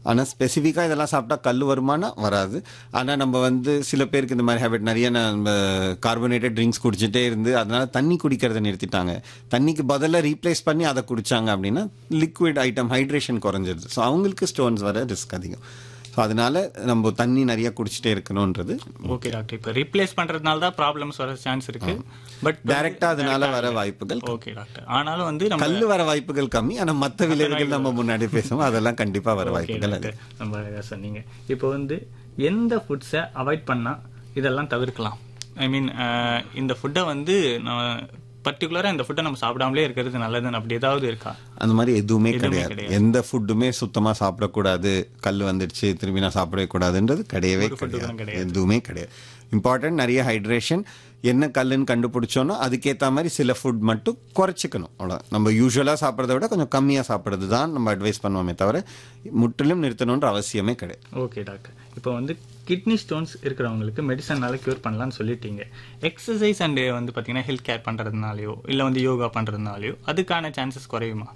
ஆனால் ஸ்பெசிஃபிக்காக இதெல்லாம் சாப்பிட்டா கல் வருமானா வராது ஆனால் நம்ம வந்து சில பேருக்கு இந்த மாதிரி ஹேபிட் நிறைய நம்ம கார்பனேட்டட் ட்ரிங்க்ஸ் குடிச்சிட்டே இருந்து அதனால தண்ணி குடிக்கிறத நிறுத்திட்டாங்க தண்ணிக்கு பதிலாக ரீப்ளேஸ் பண்ணி அதை குடிச்சாங்க அப்படின்னா லிக்விட் ஐட்டம் ஹைட்ரேஷன் குறைஞ்சிருது ஸோ அவங்களுக்கு ஸ்டோன்ஸ் வர ரிஸ்க் அதிகம் ஸோ அதனால நம்ம தண்ணி நிறைய குடிச்சிட்டே இருக்கணுன்றது ஓகே டாக்டர் இப்போ ரீப்ளேஸ் பண்றதுனால தான் ப்ராப்ளம்ஸ் வர சான்ஸ் இருக்கு பட் டைரக்டா அதனால வர வாய்ப்புகள் ஓகே டாக்டர் ஆனாலும் வந்து நம்ம கல் வர வாய்ப்புகள் கம்மி ஆனா மத்த விளைவுகள் நம்ம முன்னாடி பேசுவோம் அதெல்லாம் கண்டிப்பா வர ஓகே வாய்ப்புகள் டாக்டர் ரொம்ப அழகா சொன்னீங்க இப்போ வந்து எந்த ஃபுட்ஸை அவாய்ட் பண்ணா இதெல்லாம் தவிர்க்கலாம் ஐ மீன் இந்த ஃபுட்டை வந்து நம்ம பர்டிகுலரா இந்த ஃபுட்டை நம்ம சாப்பிடாமலே இருக்கிறது நல்லதுன்னு அப்படி ஏதாவது இருக்கா அந்த மாதிரி எதுவுமே கிடையாது கிடையாது. எந்த ஃபுட்டுமே சுத்தமா சாப்பிடக்கூடாது கல் வந்துடுச்சு திரும்பி நான் சாப்பிடவே கூடாதுன்றது கிடையவே food-க்கும் கிடையாது எதுவுமே கிடையாது இம்பார்ட்டன்ட் நிறைய ஹைட்ரேஷன் என்ன கல்லுன்னு கண்டுபிடிச்சோன்னா அதுக்கேற்ற மாதிரி சில ஃபுட் மட்டும் குறைச்சிக்கணும் அவ்வளோ நம்ம யூஸ்வலாக சாப்பிட்றத விட கொஞ்சம் கம்மியாக சாப்பிட்றது தான் நம்ம அட்வைஸ் பண்ணுவோமே தவிர முற்றிலும் நிறுத்தணுன்ற அவசியமே கிடையாது ஓகே டாக்டர் இப்போ வந்து கிட்னி ஸ்டோன்ஸ் இருக்கிறவங்களுக்கு மெடிசனால கியூர் பண்ணலாம்னு சொல்லிட்டீங்க எக்ஸசைஸ் அண்ட் வந்து பார்த்தீங்கன்னா ஹெல்த் கேர் பண்ணுறதுனாலையோ இல்லை வந்து யோகா பண்ணுறதுனாலையோ அதுக்கான சான்சஸ் குறையுமா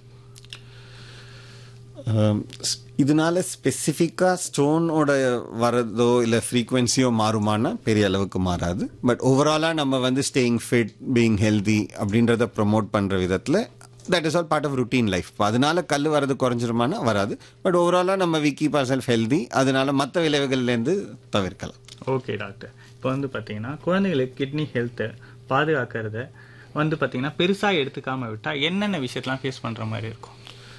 ஆம், ஸ்- இதனால ஸ்பெசிஃபிக்காக ஸ்டோனோட வரதோ இல்லை ஃப்ரீக்வன்சியோ மாறுமானா பெரிய அளவுக்கு மாறாது பட் ஓவராலாக நம்ம வந்து ஸ்டேயிங் ஃபிட் பீயிங் ஹெல்தி அப்படின்றத ப்ரொமோட் பண்ணுற விதத்தில் that is all part of routine life அதனால கல் வரது குறைஞ்சிருமானா வராது பட் ஓவராலாக நம்ம we keep our self healthy அதனால மற்ற விளைவுகள்லேருந்து தவிர்க்கலாம் ஓகே டாக்டர் இப்போ வந்து பார்த்தீங்கன்னா குழந்தைங்களுக்கு கிட்னி ஹெல்த்தை பாதுகாக்கிறத வந்து பார்த்தீங்கன்னா பெருசாக எடுத்துக்காம விட்டா என்னென்ன விஷயத்தெல்லாம் ஃபேஸ் பண்ணுற மாதிரி இருக்கும்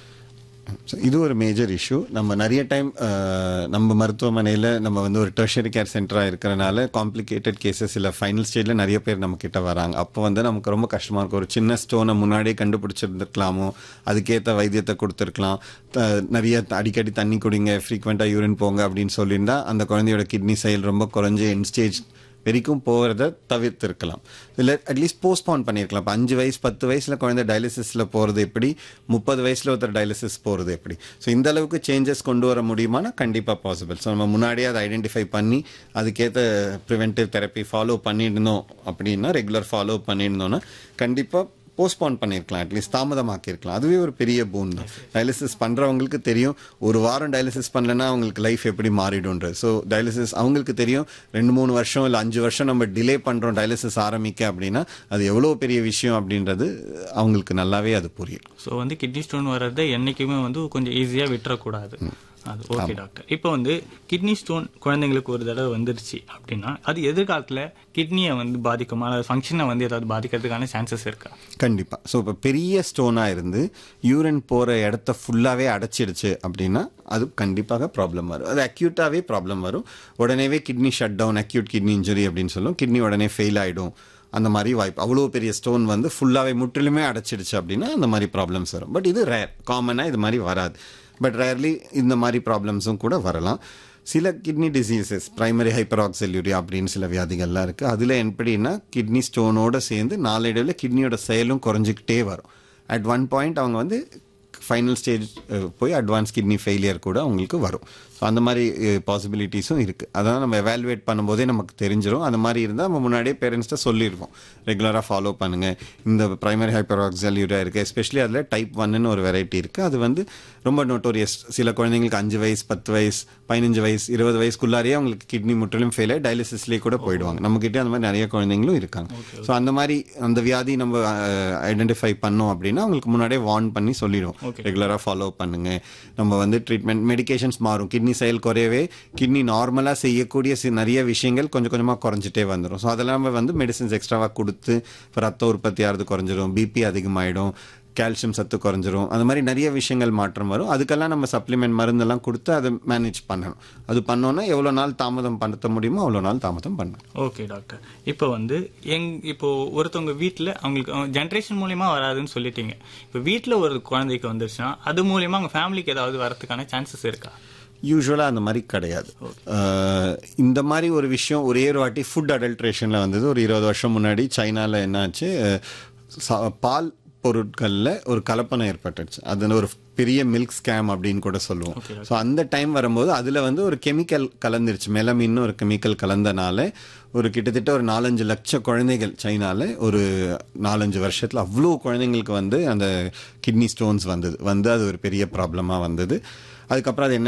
So, இது ஒரு மேஜர் இஷ்யூ நம்ம நிறைய டைம் நம்ம மருத்துவமனையில் நம்ம வந்து ஒரு டெர்ஷரி கேர் சென்டராக இருக்கிறனால காம்ப்ளிகேட்டட் கேசஸ் இல்லை ஃபைனல் ஸ்டேஜில் நிறைய பேர் நம்ம கிட்ட வராங்க அப்போ வந்து நமக்கு ரொம்ப கஷ்டமாக இருக்கும் ஒரு சின்ன ஸ்டோனை முன்னாடியே கண்டுபிடிச்சிருந்துருக்கலாமோ அதுக்கேற்ற வைத்தியத்தை கொடுத்துருக்கலாம் த- நிறைய த- அடிக்கடி தண்ணி குடிங்க ஃப்ரீக்வெண்ட்டாக யூரின் போங்க அப்படின்னு சொல்லியிருந்தா அந்த குழந்தையோட கிட்னி செயல் ரொம்ப குறைஞ்சு என் ஸ்டேஜ் வரைக்கும் போகிறத தவிர்த்திருக்கலாம் இல்லை அட்லீஸ்ட் போஸ்ட்போன் பண்ணியிருக்கலாம் இப்போ அஞ்சு வயசு பத்து வயசில் குழந்தை டயாலிசிஸில் போகிறது எப்படி முப்பது வயசில் ஒருத்தர் டயாலிசிஸ் போகிறது எப்படி ஸோ இந்த அளவுக்கு சேஞ்சஸ் கொண்டு வர முடியுமானா கண்டிப்பாக பாசிபிள் ஸோ நம்ம முன்னாடியே அதை ஐடென்டிஃபை பண்ணி அதுக்கேற்ற ப்ரிவென்டிவ் தெரப்பி ஃபாலோ பண்ணியிருந்தோம் அப்படின்னா ரெகுலர் ஃபாலோ பண்ணியிருந்தோம்னா கண்டிப்பாக போஸ்ட்போன் பண்ணியிருக்கலாம் அட்லீஸ்ட் தாமதமாக்கியிருக்கலாம் அதுவே ஒரு பெரிய பூன் தான் டயாலிசிஸ் பண்ணுறவங்களுக்கு தெரியும் ஒரு வாரம் டயாலிசிஸ் பண்ணலன்னா அவங்களுக்கு லைஃப் எப்படி மாறிடும்ன்றது ஸோ டயாலிசிஸ் அவங்களுக்கு தெரியும் ரெண்டு மூணு வருஷம் இல்லை அஞ்சு வருஷம் நம்ம டிலே பண்ணுறோம் டயாலிசிஸ் ஆரம்பிக்க அப்படின்னா அது எவ்வளோ பெரிய விஷயம் அப்படின்றது அவங்களுக்கு நல்லாவே அது புரியும் ஸோ வந்து கிட்னி ஸ்டோன் வர்றதை என்னைக்குமே வந்து கொஞ்சம் ஈஸியாக விட்டுறக்கூடாது அது ஓகே டாக்டர் இப்போ வந்து கிட்னி ஸ்டோன் குழந்தைங்களுக்கு ஒரு தடவை வந்துருச்சு அப்படின்னா அது எதிர்காலத்தில் கிட்னியை வந்து பாதிக்குமா அல்லது ஃபங்க்ஷனை வந்து ஏதாவது பாதிக்கிறதுக்கான சான்சஸ் இருக்கா கண்டிப்பாக ஸோ இப்போ பெரிய ஸ்டோனாக இருந்து யூரின் போகிற இடத்த ஃபுல்லாகவே அடைச்சிடுச்சு அப்படின்னா அது கண்டிப்பாக ப்ராப்ளம் வரும் அது அக்யூட்டாகவே ப்ராப்ளம் வரும் உடனேவே kidney shut down acute kidney injury அப்படின்னு சொல்லும் கிட்னி உடனே ஃபெயில் ஆகிடும் அந்த மாதிரி வாய்ப்பு அவ்வளோ பெரிய ஸ்டோன் வந்து ஃபுல்லாகவே முற்றிலுமே அடைச்சிடுச்சு அப்படின்னா அந்த மாதிரி ப்ராப்ளம்ஸ் வரும் பட் இது ரேர் காமனாக இது மாதிரி வராது பட் ரேர்லி இந்த மாதிரி ப்ராப்ளம்ஸும் கூட வரலாம் சில கிட்னி டிசீசஸ் பிரைமரி ஹைப்பராக்செல்யூரியா அப்படின்னு சில வியாதிகள்லாம் இருக்குது அதில் எப்படின்னா கிட்னி ஸ்டோனோட சேர்ந்து நாளடைவில் கிட்னியோட செயலும் குறைஞ்சிக்கிட்டே வரும் அட் ஒன் பாயிண்ட் அவங்க வந்து ஃபைனல் ஸ்டேஜ் போய் அட்வான்ஸ் கிட்னி ஃபெயிலியர் கூட அவங்களுக்கு வரும் ஸோ அந்த மாதிரி பாசிபிலிட்டிஸும் இருக்குது அதான் நம்ம எவாலுவேட் பண்ணும்போதே நமக்கு தெரிஞ்சிடும் அந்த மாதிரி இருந்தால் நம்ம முன்னாடியே பேரண்ட்ஸ்ட்ட சொல்லியிருக்கோம் ரெகுலராக ஃபாலோ பண்ணுங்கள் இந்த பிரைமரி ஹைப்பராக்சல் யூரியா இருக்குது எஸ்பெஷலி அதில் டைப் ஒன்னு ஒரு வெரைட்டி இருக்குது அது வந்து ரொம்ப நோட்டோரியஸ் சில குழந்தைங்களுக்கு அஞ்சு வயசு பத்து வயசு பதினஞ்சு வயசு இருபது வயசுக்குள்ளாரியே அவங்களுக்கு கிட்னி முற்றிலும் ஃபெயில் ஆகி டயாலிசிஸ்லேயே கூட போயிடுவாங்க நம்மக்கிட்டே அந்த மாதிரி நிறைய குழந்தைங்களும் இருக்காங்க ஸோ அந்த மாதிரி அந்த வியாதி நம்ம ஐடென்டிஃபை பண்ணோம் அப்படின்னா அவங்களுக்கு முன்னாடியே வார்ன் பண்ணி சொல்லிடுவோம் ரெகுலராக ஃபாலோ பண்ணுங்க நம்ம வந்து ட்ரீட்மெண்ட் மெடிகேஷன்ஸ் மாறும் கிட்னி செயல் குறையவே கிட்னி நார்மலாக செய்யக்கூடிய சி- நிறைய விஷயங்கள் கொஞ்சம் கொஞ்சமாக குறைஞ்சிட்டே வந்துடும் ஸோ அதெல்லாம் நம்ம வந்து மெடிசின்ஸ் எக்ஸ்ட்ராவாக கொடுத்து இப்போ ரத்த உற்பத்தி ஆகிறது குறைஞ்சிரும் பிபி அதிகமாயிடும் கால்சியம் சத்து குறைஞ்சிரும் அந்த மாதிரி நிறைய விஷயங்கள் மாற்றம் வரும் அதுக்கெல்லாம் நம்ம சப்ளிமெண்ட் மருந்தெல்லாம் கொடுத்து அதை மேனேஜ் பண்ணணும் அது பண்ணோன்னா எவ்வளோ நாள் தாமதம் படுத்த முடியுமோ அவ்வளோ நாள் தாமதம் பண்ணணும் ஓகே டாக்டர் இப்போ வந்து எங் இப்போ ஒருத்தவங்க வீட்டில் அவங்களுக்கு ஜென்ரேஷன் மூலியமா வராதுன்னு சொல்லிட்டீங்க இப்போ வீட்டில் ஒரு குழந்தைக்கு வந்துருச்சுன்னா அது மூலியமா அவங்க ஃபேமிலிக்கு ஏதாவது வரதுக்கான சான்சஸ் இருக்கா யூஸ்வலாக அந்த மாதிரி கிடையாது அஹ், இந்த மாதிரி ஒரு விஷயம் ஒரே ஒரு வாட்டி ஃபுட் அடல்ட்ரேஷனில் வந்தது ஒரு இருபது வருஷம் முன்னாடி சைனாவில் என்னாச்சு அஹ், சா- பால் பொருட்களில் ஒரு கலப்பனம் ஏற்பட்டுச்சு அது ஒரு பெரிய மில்க் ஸ்கேம் அப்படின்னு கூட சொல்லுவோம் ஸோ அந்த டைம் வரும்போது அதில் வந்து ஒரு கெமிக்கல் கலந்துருச்சு மெலமின்னு ஒரு கெமிக்கல் கலந்தனால ஒரு கிட்டத்தட்ட ஒரு நாலஞ்சு லட்சம் குழந்தைகள் சைனால ஒரு நாலஞ்சு வருஷத்தில் அவ்வளோ குழந்தைங்களுக்கு வந்து அந்த கிட்னி ஸ்டோன்ஸ் வந்தது வந்து அது ஒரு பெரிய ப்ராப்ளமாக வந்தது அதுக்கப்புறம் அது என்ன